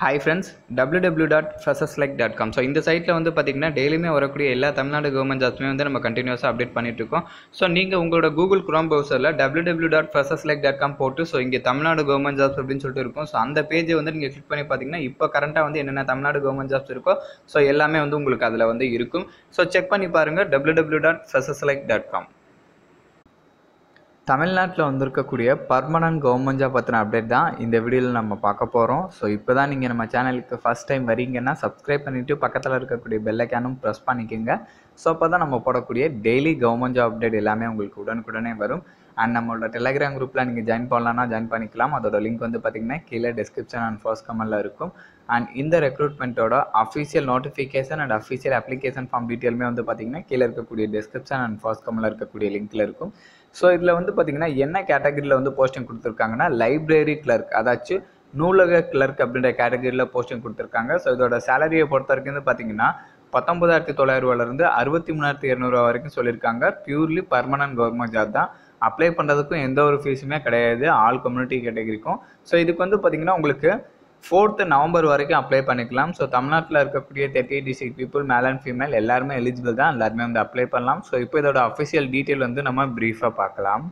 hi friends W W dot ஃபெசஸ்லைக் dot com so இந்த சைட்டில் வந்து பார்த்தீங்கன்னா டெய்லியுமே வரக்கூடிய எல்லா தமிழ்நாடு கவர்மெண்ட் ஜாப்ஸுமே வந்து நம்ம கண்டினியூஸாக அப்டேட் பண்ணிட்டு இருக்கோம் ஸோ நீங்கள் உங்களோட கூகுள் குரோம் ப்ரௌசரில் டபிள்யூ டபிள்யூ டாட் ஃபெசஸ்லைக் டாட் காம் போட்டு ஸோ இங்கே தமிழ்நாடு கவர்மெண்ட் ஜாப்ஸ் அப்படின்னு சொல்லிட்டு இருக்கும் ஸோ அந்த பேஜை வந்து நீங்கள் கிளிக் பண்ணி பார்த்தீங்கன்னா இப்போ கரண்ட்டாக வந்து என்னென்ன தமிழ்நாடு கவர்மெண்ட் ஜாப்ஸ் இருக்கோ ஸோ எல்லாமே வந்து உங்களுக்கு அதில் வந்து இருக்கும் ஸோ செக் பண்ணி பாருங்கள் டபிள்யூ டபிள்யூ டாட் ஃபெசஸ்லைக் டாட் காம் தமிழ்நாட்டில் வந்திருக்கக்கூடிய பர்மனன்ட் கவர்மெண்ட் ஜாப் பற்றின அப்டேட் தான் இந்த வீடியோவில் நம்ம பார்க்க போகிறோம் ஸோ இப்போ தான் நீங்கள் நம்ம சேனலுக்கு ஃபஸ்ட் டைம் வரீங்கன்னா சப்ஸ்கிரைப் பண்ணிவிட்டு பக்கத்தில் இருக்கக்கூடிய பெல்லைக்கானும் ப்ரெஸ் பண்ணிக்கோங்க ஸோ அப்போ தான் நம்ம போடக்கூடிய டெய்லி கவர்மெண்ட் ஜாப் அப்டேட் எல்லாமே உங்களுக்கு உடனுக்குடனே வரும் அண்ட் நம்மளோட டெலிகிராம் குரூப்பில் நீங்கள் ஜாயின் பண்ணலாம்னா ஜாயின் பண்ணிக்கலாம் அதோட லிங்க் வந்து பார்த்தீங்கன்னா கீழே டிஸ்கிரிப்ஷன் அண்ட் ஃபர்ஸ்ட் கமெண்டில் இருக்கும் அண்ட் இந்த ரெக்ரூட்மெண்ட்டோட official notification and official application form டீட்டெயிலுமே வந்து பார்த்தீங்கன்னா கீழே இருக்கக்கூடிய டிஸ்கிரிப்ஷன் அண்ட் ஃபர்ஸ்ட் கமெண்டில் இருக்கக்கூடிய லிங்க்கில் இருக்கும் ஸோ இதில் வந்து பார்த்தீங்கன்னா என்ன கேட்டகரியில் வந்து போஸ்டிங் கொடுத்துருக்காங்கன்னா லைப்ரரி கிளர்க் அதாச்சும் நூலக கிளர்க் அப்படின்ற கேட்டகரியில் போஸ்டிங் கொடுத்துருக்காங்க ஸோ இதோட சேலரியை பொறுத்த வரைக்கும் வந்து பார்த்தீங்கன்னா பத்தொம்பதாயிரத்தி தொள்ளாயிரம் ரூபாயிலிருந்து அறுபத்தி மூணாயிரத்தி இரநூறுவா வரைக்கும் சொல்லியிருக்காங்க பியூர்லி பர்மனன்ட் கவர்மெண்ட் ஜாப் தான் அப்ளை பண்ணுறதுக்கும் எந்த ஒரு ஃபீஸுமே கிடையாது ஆல் கம்யூனிட்டி கேட்டகரிக்கும் ஸோ இதுக்கு வந்து பார்த்தீங்கன்னா உங்களுக்கு ஃபோர்த்து நவம்பர் வரைக்கும் அப்ளை பண்ணிக்கலாம் ஸோ தமிழ்நாட்டில் இருக்கக்கூடிய thirty eight district people male and female எல்லாருமே எலிஜிபிள் தான் எல்லாருமே வந்து அப்ளை பண்ணலாம் ஸோ இப்போ இதோட அஃபிஷியல் டீட்டெயில் வந்து நம்ம ப்ரீஃபாக பார்க்கலாம்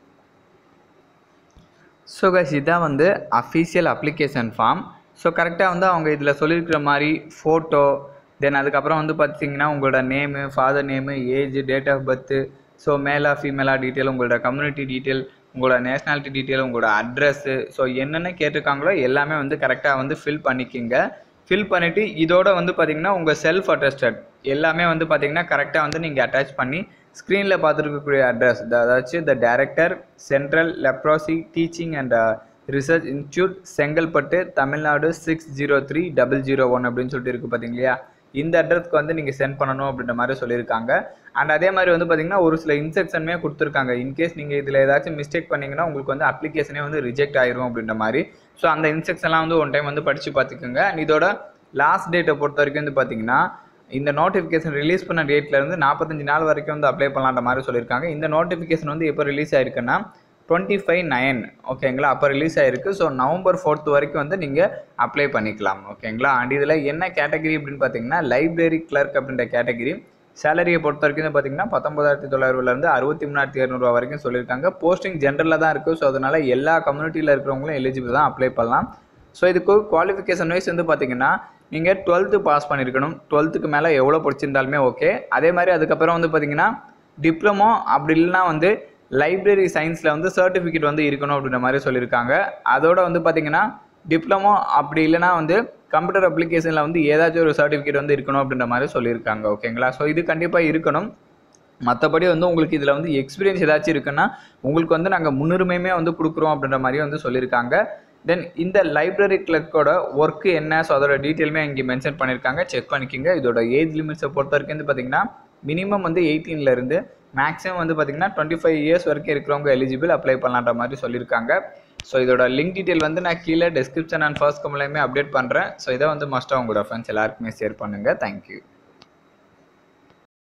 ஸோ கைஸ் இதான் வந்து அஃபிஷியல் அப்ளிகேஷன் ஃபார்ம் ஸோ கரெக்டாக வந்து அவங்க இதில் சொல்லியிருக்கிற மாதிரி ஃபோட்டோ தென் அதுக்கப்புறம் வந்து பார்த்தீங்கன்னா உங்களோட name father name age date of birth so மேலா ஃபீமேலா டீட்டெயில் உங்களோட கம்யூனிட்டி டீட்டெயில் உங்களோட நேஷ்னாலிட்டி டீட்டெயில் உங்களோட அட்ரஸ்ஸு ஸோ என்னென்ன கேட்டிருக்காங்களோ எல்லாமே வந்து கரெக்டாக வந்து ஃபில் பண்ணிக்கிங்க ஃபில் பண்ணிவிட்டு இதோட வந்து பார்த்தீங்கன்னா உங்கள் செல்ஃப் அட்டஸ்டட் எல்லாமே வந்து பார்த்தீங்கன்னா கரெக்டாக வந்து நீங்கள் அட்டாச் பண்ணி ஸ்க்ரீனில் பார்த்துருக்கக்கூடிய அட்ரஸ் அதாச்சும் the director central leprosy teaching and research institute Chengalpattu Tamil Nadu six zero three double zero one அப்படின்னு சொல்லிட்டு இருக்குது பார்த்தீங்களா இந்த அட்ரஸ்க்கு வந்து நீங்கள் சென்ட் பண்ணணும் அப்படின்ற மாதிரி சொல்லியிருக்காங்க அண்ட் அதே மாதிரி வந்து பார்த்தீங்கன்னா ஒரு சில இன்ஸ்ட்ரக்ஷனுமே கொடுத்துருக்காங்க இன்கேஸ் நீங்கள் இதில் ஏதாச்சும் மிஸ்டேக் பண்ணிங்கன்னா உங்களுக்கு வந்து அப்ளிகேஷனே வந்து ரிஜெக்ட் ஆயிரும் அப்படின்ற மாதிரி ஸோ அந்த இன்ஸ்ட்ரக்ஷன்லாம் வந்து ஒன் டைம் வந்து படித்து பார்த்துக்கோங்க அண்ட் இதோட லாஸ்ட் டேட்டை பொறுத்த வரைக்கும் வந்து பார்த்தீங்கன்னா இந்த நோட்டிஃபிகேஷன் ரிலீஸ் பண்ண டேட்லேருந்து நாற்பத்தஞ்சு நாள் வரைக்கும் வந்து அப்ளை பண்ணலான்ற மாதிரி சொல்லியிருக்காங்க இந்த நோட்டிஃபிகேஷன் வந்து எப்போ ரிலீஸ் ஆயிருக்குன்னா டுவெண்ட்டி ஃபைவ் நைன் ஓகேங்களா அப்போ ரிலீஸ் ஆயிருக்கு ஸோ நவம்பர் ஃபோர்த் வரைக்கும் வந்து நீங்கள் அப்ளை பண்ணிக்கலாம் ஓகேங்களா அண்ட் இதில் என்ன கேட்டகரி அப்படின்னு பார்த்தீங்கன்னா லைப்ரரி கிளர்க் அப்படின்ற கேட்டகரி சேலரியை பொறுத்த வரைக்கும் வந்து பார்த்தீங்கன்னா பத்தொம்பதாயிரத்தி தொள்ளாயிரூவாலேருந்து அறுபத்தி மூணாயிரத்தி இரநூறுவா வரைக்கும் சொல்லியிருக்காங்க போஸ்டிங் ஜென்ரலாக தான் இருக்குது ஸோ அதனால் எல்லா கம்யூனிட்டியில் இருக்கிறவங்களும் எலிஜிபிள் தான் அப்ளை பண்ணலாம் ஸோ இதுக்கு குவாலிஃபிகேஷன் வைஸ் வந்து பார்த்தீங்கன்னா நீங்கள் டுவெல்த்து பாஸ் பண்ணியிருக்கணும் டுவெல்த்துக்கு மேலே எவ்வளோ படிச்சிருந்தாலுமே ஓகே அதே மாதிரி அதுக்கப்புறம் வந்து பார்த்தீங்கன்னா டிப்ளமோ அப்படி இல்லைனா வந்து லைப்ரரி சயின்ஸில் வந்து சர்டிஃபிகேட் வந்து இருக்கணும் அப்படின்ற மாதிரி சொல்லியிருக்காங்க அதோட வந்து பார்த்தீங்கன்னா டிப்ளமோ அப்படி இல்லைனா வந்து கம்ப்யூட்டர் அப்ளிகேஷனில் வந்து ஏதாச்சும் ஒரு சர்டிஃபிகேட் வந்து இருக்கணும் அப்படின்ற மாதிரி சொல்லியிருக்காங்க ஓகேங்களா ஸோ இது கண்டிப்பாக இருக்கணும் மற்றபடி வந்து உங்களுக்கு இதில் வந்து எக்ஸ்பீரியன்ஸ் ஏதாச்சும் இருக்குன்னா உங்களுக்கு வந்து நாங்கள் முன்னுரிமையுமே வந்து கொடுக்குறோம் அப்படின்ற மாதிரி வந்து சொல்லியிருக்காங்க தென் இந்த லைப்ரரி கிளர்க்கோட ஒர்க்கு என்ன ஸோ அதோட டீட்டெயிலுமே இங்கே மென்ஷன் பண்ணியிருக்காங்க செக் பண்ணிக்கோங்க இதோட ஏஜ் லிமிட்ஸை பொறுத்த வரைக்கும் வந்து பார்த்தீங்கன்னா மினிமம் வந்து எயிட்டீன்லேருந்து மேக்ஸிமம் வந்து பார்த்தீங்கன்னா டுவெண்ட்டி ஃபைவ் இயர்ஸ் வரைக்கும் இருக்கிறவங்க எலிஜிபிள் அப்ளை பண்ணலான்ற மாதிரி சொல்லியிருக்காங்க ஸோ இதோட லிங்க் டீட்டெயில் வந்து நான் கீழே டிஸ்கிரிப்ஷன் அண்ட் ஃபர்ஸ்ட் கம்லையுமே அப்டேட் பண்ணுறேன் ஸோ இதை வந்து மஸ்ட்டாக உங்களோட ஃப்ரெண்ட்ஸ் எல்லாருக்குமே ஷேர் பண்ணுங்கள் தேங்க்யூ